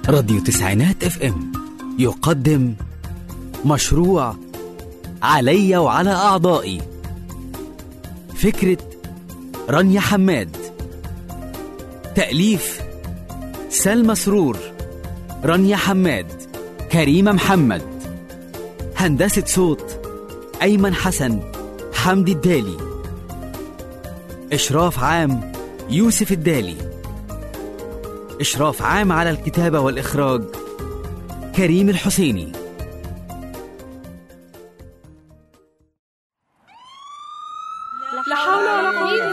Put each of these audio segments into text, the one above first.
راديو تسعينات اف ام يقدم مشروع علي وعلى أعضائي فكرة رانيا حماد تأليف سلمى سرور رانيا حماد كريمة محمد هندسة صوت أيمن حسن حمدي الدالي إشراف عام يوسف الدالي إشراف عام على الكتابة والإخراج كريم الحسيني لا حول ولا قوة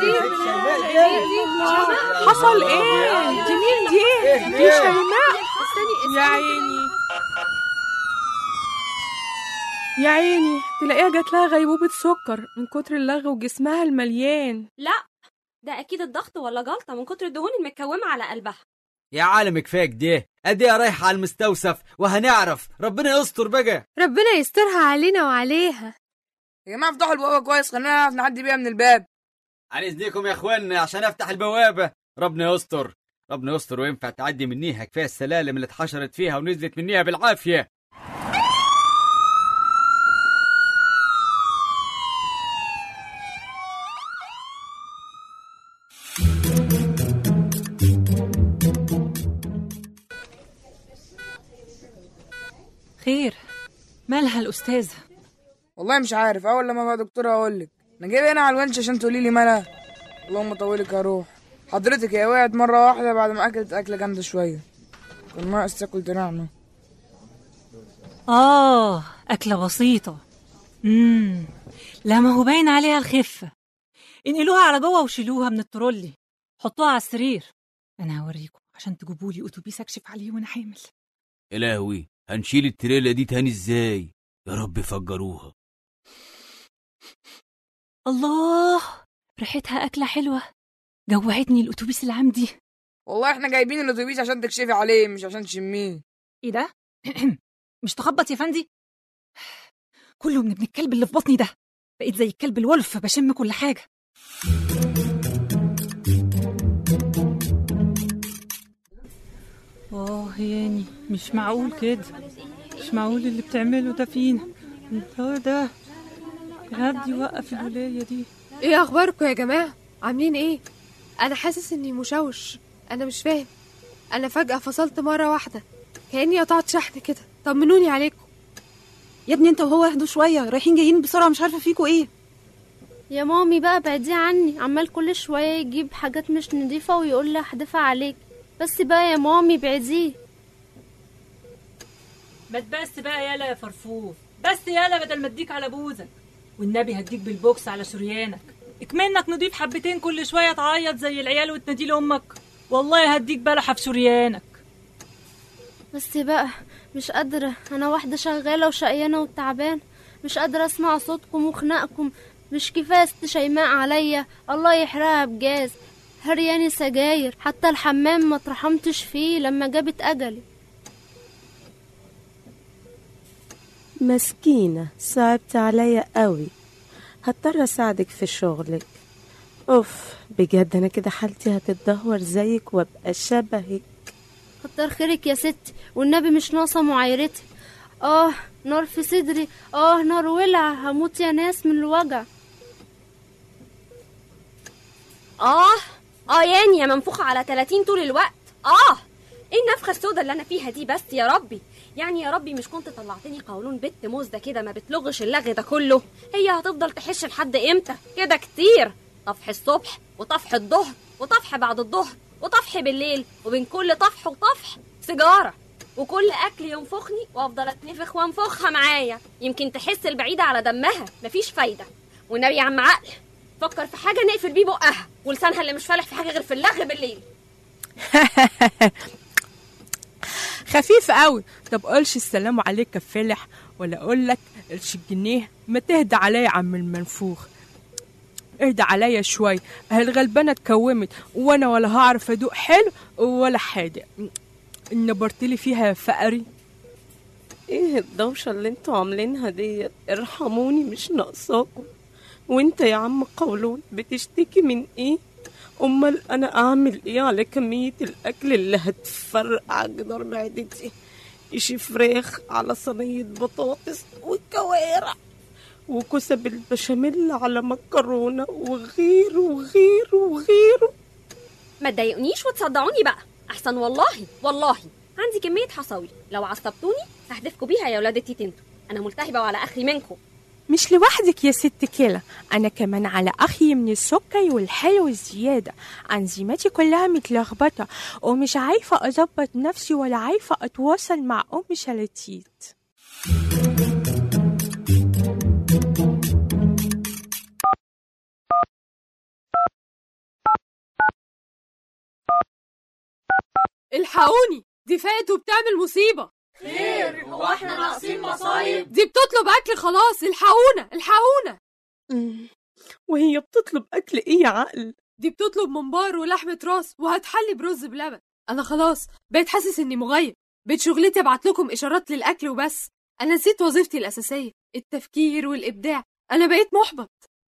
حصل ايه دي مين دي دي شيماء يا عيني يا عيني تلاقيها جات لها غيبوبة سكر من كتر اللغو وجسمها المليان لا ده اكيد الضغط ولا جلطه من كتر الدهون المتكومه على قلبها يا عالم كفاك ده اديها رايحة على المستوصف وهنعرف ربنا يستر بقى ربنا يسترها علينا وعليها يا جماعة افتحوا البوابة كويس خلينا نعرف نعدي بيها من الباب عن اذنكم يا اخوانا عشان افتح البوابة ربنا يستر ربنا يستر وينفع تعدي منيها كفاية السلالم اللي اتحشرت فيها ونزلت منيها بالعافية خير مالها الأستاذة والله مش عارف اول لما بقى دكتور هقول لك انا جايب هنا على الونش عشان تقولي لي مالها اللهم طولك يا روح حضرتك هي وقعت مرة واحدة بعد ما أكلت أكلة جامدة شوية كان ناقص تاكل دراعنا آه أكلة بسيطة امم لا ما هو باين عليها الخفة انقلوها على جوه وشيلوها من الترولي حطوها على السرير أنا هوريكم عشان تجيبوا لي أتوبيس أكشف عليه وأنا حامل يا لهوي هنشيل التريلا دي تاني ازاي يا رب فجروها الله ريحتها أكلة حلوة جوعتني الأتوبيس العام دي والله احنا جايبين الأتوبيس عشان تكشفي عليه مش عشان تشميه إيه ده؟ مش تخبط يا فندي؟ كله من ابن الكلب اللي في بطني ده بقيت زي الكلب الولف بشم كل حاجة آه ياني مش معقول كده مش معقول اللي بتعمله ده فينا هو ده حد يوقف الولاية دي ايه اخباركم يا جماعة عاملين ايه انا حاسس اني مشوش انا مش فاهم انا فجأة فصلت مرة واحدة كأني قطعت شحن كده طمنوني عليكم يا ابني انت وهو اهدوا شويه رايحين جايين بسرعه مش عارفه فيكوا ايه يا مامي بقى بعديه عني عمال كل شويه يجيب حاجات مش نظيفه ويقول لي هدفع عليك بس بقى يا مامي بعديه ما تبس بقى يالا يا فرفور بس يالا بدل ما اديك على بوزك والنبي هديك بالبوكس على شريانك اكمنك نضيف حبتين كل شويه تعيط زي العيال وتنادي لامك والله هديك بلحه في شريانك بس بقى مش قادرة أنا واحدة شغالة وشقيانة وتعبان مش قادرة أسمع صوتكم وخناقكم مش كفاية ست شيماء عليا الله يحرقها بجاز هرياني سجاير حتى الحمام ما اترحمتش فيه لما جابت أجلي مسكينة صعبت عليا قوي هضطر أساعدك في شغلك أوف بجد أنا كده حالتي هتتدهور زيك وأبقى شبهك كتر خيرك يا ستي والنبي مش ناقصة معايرتي آه نار في صدري آه نار ولع هموت يا ناس من الوجع آه آه ياني يا منفوخة على 30 طول الوقت آه ايه النفخة السوداء اللي أنا فيها دي بس يا ربي يعني يا ربي مش كنت طلعتني قولون بنت موزة كده ما بتلغش اللغ ده كله هي هتفضل تحش لحد امتى كده كتير طفح الصبح وطفح الظهر وطفح بعد الظهر وطفح بالليل وبين كل طفح وطفح سيجارة وكل أكل ينفخني وأفضل أتنفخ وأنفخها معايا يمكن تحس البعيدة على دمها مفيش فايدة والنبي يا عم عقل فكر في حاجة نقفل بيه بقها ولسانها اللي مش فالح في حاجة غير في اللغ بالليل خفيف قوي طب قولش السلام عليك يا فلح ولا اقول لك قرش الجنيه ما تهدى عليا يا عم المنفوخ اهدى عليا شوي اهي الغلبانه اتكومت وانا ولا هعرف ادوق حلو ولا حادق نبرتلي فيها يا فقري ايه الدوشة اللي انتوا عاملينها ديت ارحموني مش ناقصاكم وانت يا عم قولون بتشتكي من ايه امال انا اعمل ايه على كميه الاكل اللي هتفرقع جدار معدتي اشي فراخ على صينيه بطاطس وكوارع وكوسه بالبشاميل على مكرونه وغيره وغيره وغيره ما تضايقنيش وتصدعوني بقى احسن والله والله عندي كميه حصاوي لو عصبتوني هحدفكوا بيها يا ولاد التيتنتو انا ملتهبه وعلى اخري منكم مش لوحدك يا ست كيلا أنا كمان على أخي من السكري والحلو الزيادة أنزيماتي كلها متلخبطة ومش عارفة أظبط نفسي ولا عارفة أتواصل مع أم شلاتيت الحقوني دي فات وبتعمل مصيبة خير هو احنا ناقصين مصايب دي بتطلب أكل خلاص الحقونا الحقونا أمم. وهي بتطلب اكل ايه يا عقل دي بتطلب ممبار ولحمة راس وهتحلي برز بلبن أنا خلاص بقيت حاسس إني مغيب بقيت شغلتي أبعت لكم إشارات للأكل وبس أنا نسيت وظيفتي الأساسية التفكير والإبداع أنا بقيت محبط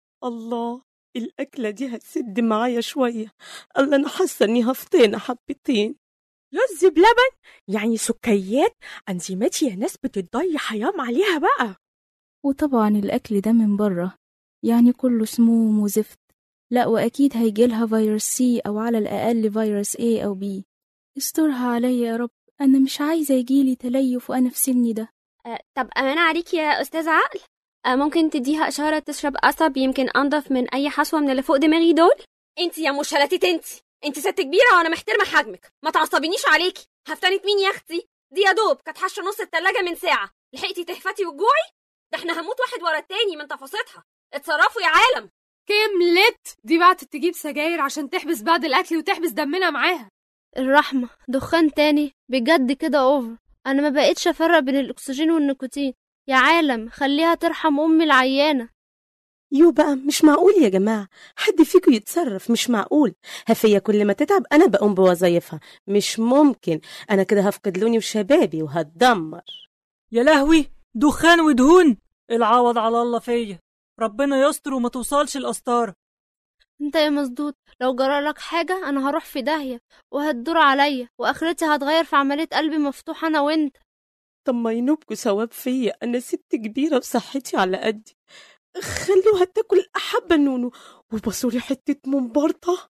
الله الاكله دي هتسد معايا شويه الله انا حاسه اني هفطينه حبتين رز بلبن يعني سكريات أنزيماتي يا ناس بتضيع حيام عليها بقى وطبعا الأكل ده من بره يعني كله سموم وزفت لا وأكيد هيجيلها فيروس سي أو على الأقل فيروس A أو B استرها عليا يا رب أنا مش عايزة يجيلي تليف وأنا في سني ده آه، طب أمانة عليك يا أستاذ عقل آه، ممكن تديها إشارة تشرب قصب يمكن أنضف من أي حصوة من اللي فوق دماغي دول انت يا مشلتيت انت انت ست كبيرة وأنا محترمة حجمك ما تعصبينيش عليكي هفتنت مين يا أختي دي يا دوب كانت حاشة نص التلاجة من ساعة لحقتي تهفتي وتجوعي ده احنا هنموت واحد ورا التاني من تفاصيلها اتصرفوا يا عالم كملت دي بعتت تجيب سجاير عشان تحبس بعد الأكل وتحبس دمنا معاها الرحمة دخان تاني بجد كده اوفر انا ما بقيتش افرق بين الاكسجين والنيكوتين يا عالم خليها ترحم امي العيانة يو بقى مش معقول يا جماعة حد فيكم يتصرف مش معقول هفية كل ما تتعب أنا بقوم بوظايفها مش ممكن أنا كده هفقد لوني وشبابي وهتدمر يا لهوي دخان ودهون العوض على الله فيا ربنا يستر وما توصلش القسطرة انت يا مسدود لو جرالك حاجة انا هروح في داهية وهتدور عليا واخرتي هتغير في عملية قلبي مفتوح انا وانت طب ما ينوبكوا ثواب فيا أنا ست كبيرة وصحتي على قدي خلوها تاكل أحبة نونو وبصولي حتة ممبرطة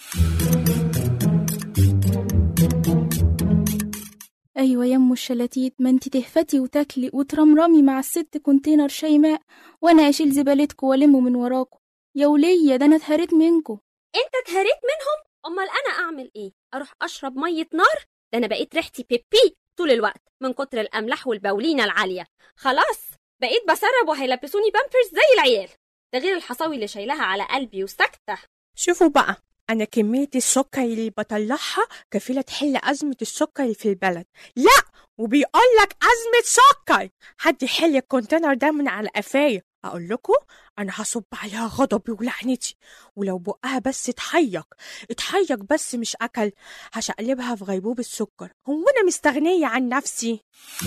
أيوة يمو الشلاتيت ما انتي تهفتي وتاكلي وترمرمي مع الست كونتينر شيماء وأنا أشيل زبالتكو وألمه من وراكو يا ولية ده أنا اتهريت منكو انت اتهريت منهم امال انا اعمل ايه اروح اشرب ميه نار ده انا بقيت ريحتي بيبي طول الوقت من كتر الاملاح والبولينه العاليه خلاص بقيت بسرب وهيلبسوني بامبرز زي العيال ده غير الحصاوي اللي شايلها على قلبي وساكته شوفوا بقى أنا كمية السكر اللي بطلعها كفيلة تحل أزمة السكر في البلد لا وبيقول لك أزمة سكر حد يحل الكونتينر ده من على قفايا أقول لكم أنا هصب عليها غضبي ولعنتي ولو بقها بس اتحيق اتحيق بس مش أكل هشقلبها في غيبوبة السكر هو أنا مستغنية عن نفسي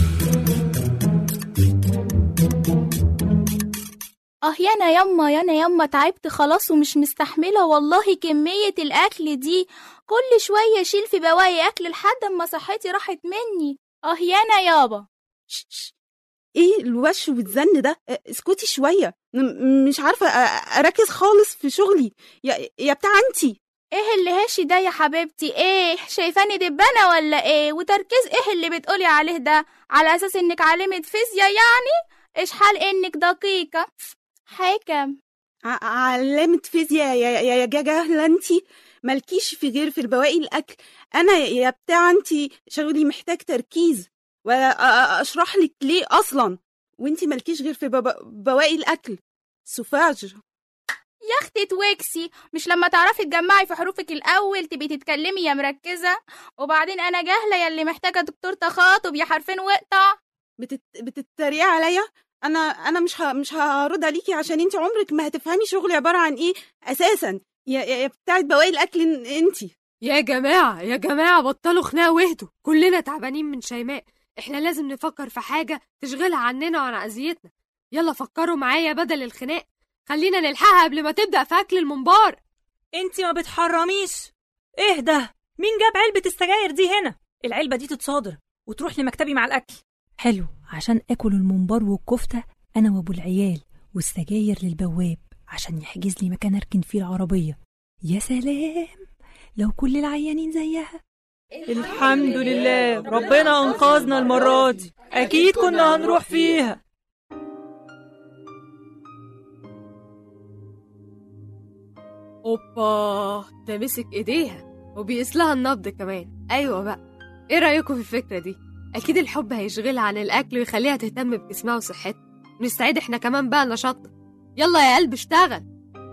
اه يانا يما يانا يما تعبت خلاص ومش مستحملة والله كمية الأكل دي كل شوية أشيل في بواقي أكل لحد ما صحتي راحت مني اه يانا يابا ش- ش- ايه الوش والزن ده اه، اسكتي شويه م- مش عارفه ا- اركز خالص في شغلي يا يا بتاع انتي ايه اللي هاشي ده يا حبيبتي ايه شايفاني دبانة ولا ايه وتركيز ايه اللي بتقولي عليه ده على اساس انك عالمة فيزياء يعني ايش حال انك دقيقة حكم ع- علامة فيزياء يا يا يا جاهلة انتي مالكيش في غير في البواقي الاكل انا يا بتاع انتي شغلي محتاج تركيز ولا أ- أ- اشرح لك ليه اصلا وانتي مالكيش غير في بب- بواقي الاكل سوفاج يا اختي توكسي مش لما تعرفي تجمعي في حروفك الاول تبقي تتكلمي يا مركزة وبعدين انا جاهلة يا اللي محتاجة دكتور تخاطب يا حرفين واقطع بتت... بتتريق عليا انا انا مش ه... مش هرد عليكي عشان انتي عمرك ما هتفهمي شغلي عباره عن ايه اساسا يا يا, يا بتاعت بواقي الاكل ان- انتي يا جماعة يا جماعة بطلوا خناقة واهدوا كلنا تعبانين من شيماء احنا لازم نفكر في حاجة تشغلها عننا وعن أذيتنا يلا فكروا معايا بدل الخناق خلينا نلحقها قبل ما تبدأ في أكل الممبار انت ما بتحرميش ايه ده مين جاب علبة السجاير دي هنا العلبة دي تتصادر وتروح لمكتبي مع الأكل حلو عشان آكل الممبار والكفتة أنا وأبو العيال والسجاير للبواب عشان يحجز لي مكان أركن فيه العربية يا سلام لو كل العيانين زيها الحمد لله ربنا أنقذنا المرة دي أكيد كنا هنروح فيها اوبا ده مسك ايديها وبيقيس لها النبض كمان ايوه بقى ايه رايكم في الفكره دي اكيد الحب هيشغلها عن الاكل ويخليها تهتم بجسمها وصحتها نستعيد احنا كمان بقى نشاطنا يلا يا قلب اشتغل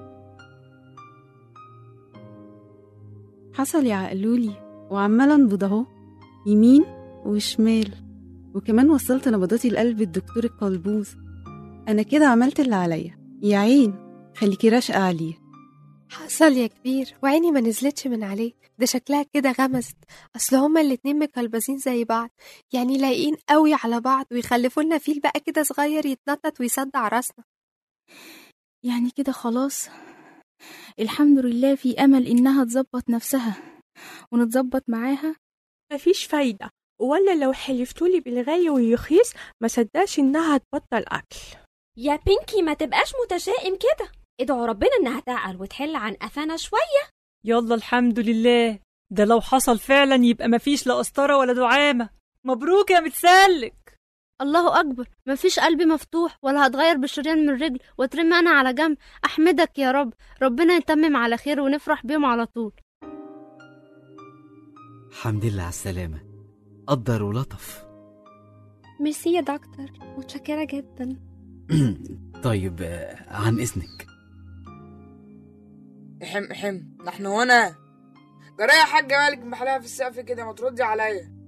حصل يا عقلولي وعمالة انبض اهو يمين وشمال وكمان وصلت نبضاتي لقلب الدكتور القلبوز انا كده عملت اللي عليا يا عين خليكي راشقة عليه حصل يا كبير وعيني ما نزلتش من عليك ده شكلها كده غمزت اصل هما الاتنين مكلبزين زي بعض يعني لايقين قوي على بعض ويخلفوا لنا فيل بقى كده صغير يتنطط ويصدع راسنا يعني كده خلاص الحمد لله في أمل إنها تظبط نفسها ونتظبط معاها مفيش فايدة ولا لو حلفتولي بالغالي والرخيص ما صدقش إنها تبطل أكل يا بينكي ما تبقاش متشائم كده ادعوا ربنا انها تعقل وتحل عن قفانا شويه يلا الحمد لله ده لو حصل فعلا يبقى مفيش لا قسطرة ولا دعامة مبروك يا متسلك الله أكبر مفيش قلبي مفتوح ولا هتغير بالشريان من الرجل واترمي أنا على جنب أحمدك يا رب ربنا يتمم على خير ونفرح بيهم على طول الحمد لله على السلامة قدر ولطف ميرسي يا دكتور متشكره جدا طيب آه، عن إذنك احم احم نحن هنا جرى يا حاج مالك محلاها في السقف كده ما تردي عليا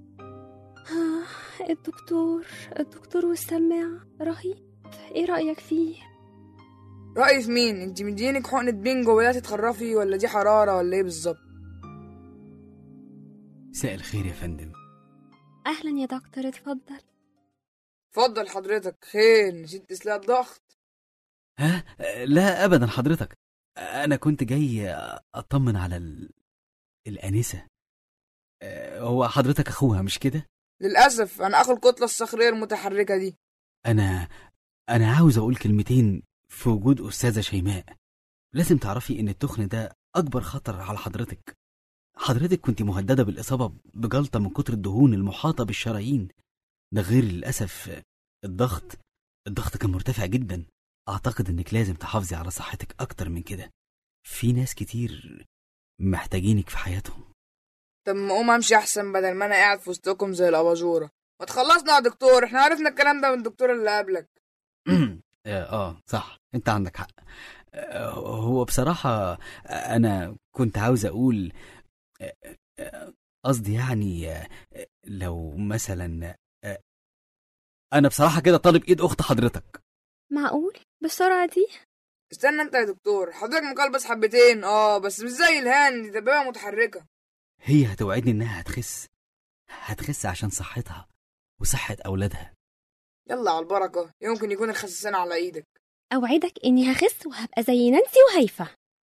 الدكتور الدكتور والسماعة رهيب ايه رأيك فيه؟ رأيي في مين انت مدينك حقنة بينجو وبدأتي تخرفي ولا دي حرارة ولا ايه بالظبط مساء الخير يا فندم أهلا يا دكتور اتفضل اتفضل حضرتك خير نسيت تسلق الضغط ها آه، لا أبدا حضرتك أنا كنت جاي أطمن على ال... الأنسة آه، هو حضرتك أخوها مش كده؟ للأسف أنا أخو الكتلة الصخرية المتحركة دي أنا أنا عاوز أقول كلمتين في وجود أستاذة شيماء لازم تعرفي إن التخن ده أكبر خطر على حضرتك حضرتك كنت مهددة بالإصابة بجلطة من كتر الدهون المحاطة بالشرايين ده غير للأسف الضغط الضغط كان مرتفع جدا أعتقد إنك لازم تحافظي على صحتك أكتر من كده في ناس كتير محتاجينك في حياتهم طب ما أقوم أمشي أحسن بدل ما أنا قاعد في وسطكم زي الأباجورة ما تخلصنا يا دكتور احنا عرفنا الكلام ده من الدكتور اللي قبلك آه, اه صح انت عندك حق آه هو بصراحة آه، انا كنت عاوز اقول آه، آه، قصدي يعني آه، آه، لو مثلا آه، انا بصراحة كده طالب ايد اخت حضرتك معقول بالسرعة دي؟ استنى انت يا دكتور حضرتك مكلبس حبتين اه بس مش زي الهان دي دبابة متحركة هي هتوعدني انها هتخس هتخس عشان صحتها وصحة اولادها يلا على البركة يمكن يكون الخسسان على ايدك أوعدك إني هخس وهبقى زي نانسي وهيفا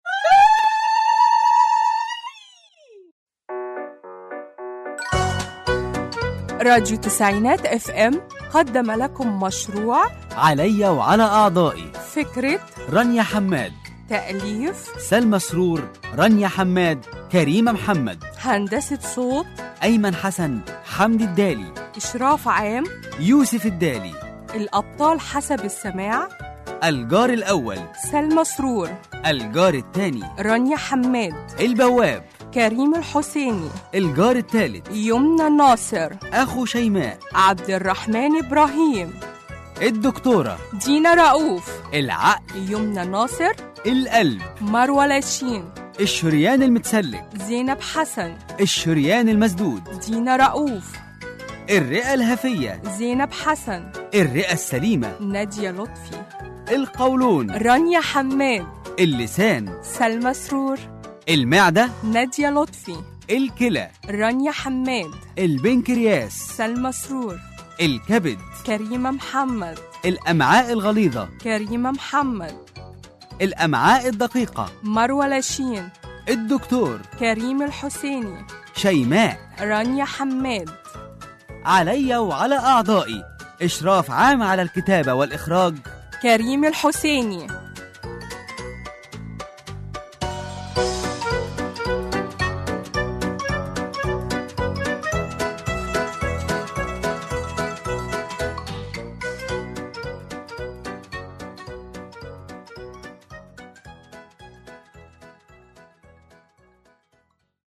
راديو تسعينات اف ام قدم لكم مشروع عليا وعلى اعضائي فكرة رانيا حماد تأليف سلمى سرور رانيا حماد كريمة محمد هندسة صوت أيمن حسن حمدي الدالي إشراف عام يوسف الدالي الأبطال حسب السماع الجار الأول سلمى سرور الجار الثاني رانيا حماد البواب كريم الحسيني الجار الثالث يمنى ناصر أخو شيماء عبد الرحمن إبراهيم الدكتورة دينا رؤوف العقل يمنى ناصر القلب مروة لاشين الشريان المتسلك زينب حسن الشريان المسدود دينا رؤوف الرئة الهفية زينب حسن الرئة السليمة نادية لطفي القولون رانيا حماد اللسان سلمى سرور المعدة نادية لطفي الكلى رانيا حماد البنكرياس سلمى سرور الكبد كريمة محمد الأمعاء الغليظة كريمة محمد الأمعاء الدقيقة مروة لاشين الدكتور كريم الحسيني شيماء رانيا حماد علي وعلى أعضائي إشراف عام على الكتابة والإخراج كريم الحسيني